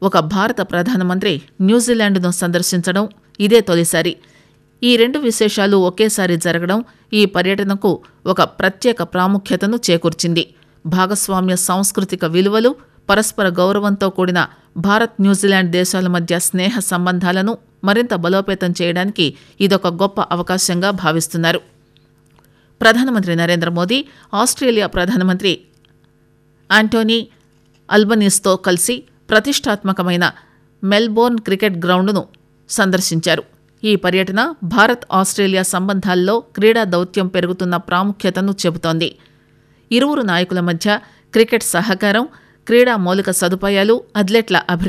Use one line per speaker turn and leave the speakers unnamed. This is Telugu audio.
ఒక భారత ప్రధానమంత్రి న్యూజిలాండ్ను సందర్శించడం ఇదే తొలిసారి ఈ రెండు విశేషాలు ఒకేసారి జరగడం ఈ పర్యటనకు ఒక ప్రత్యేక ప్రాముఖ్యతను చేకూర్చింది భాగస్వామ్య సాంస్కృతిక విలువలు పరస్పర గౌరవంతో కూడిన భారత్ న్యూజిలాండ్ దేశాల మధ్య స్నేహ సంబంధాలను మరింత బలోపేతం చేయడానికి ఇదొక గొప్ప అవకాశంగా భావిస్తున్నారు ప్రధానమంత్రి నరేంద్ర మోదీ ఆస్ట్రేలియా ప్రధానమంత్రి ఆంటోనీ అల్బనీస్తో కలిసి ప్రతిష్టాత్మకమైన మెల్బోర్న్ క్రికెట్ గ్రౌండ్ను సందర్శించారు ఈ పర్యటన భారత్ ఆస్ట్రేలియా సంబంధాల్లో క్రీడా దౌత్యం పెరుగుతున్న ప్రాముఖ్యతను చెబుతోంది ఇరువురు నాయకుల మధ్య క్రికెట్ సహకారం క్రీడా మౌలిక సదుపాయాలు అథ్లెట్ల అభివృద్ధి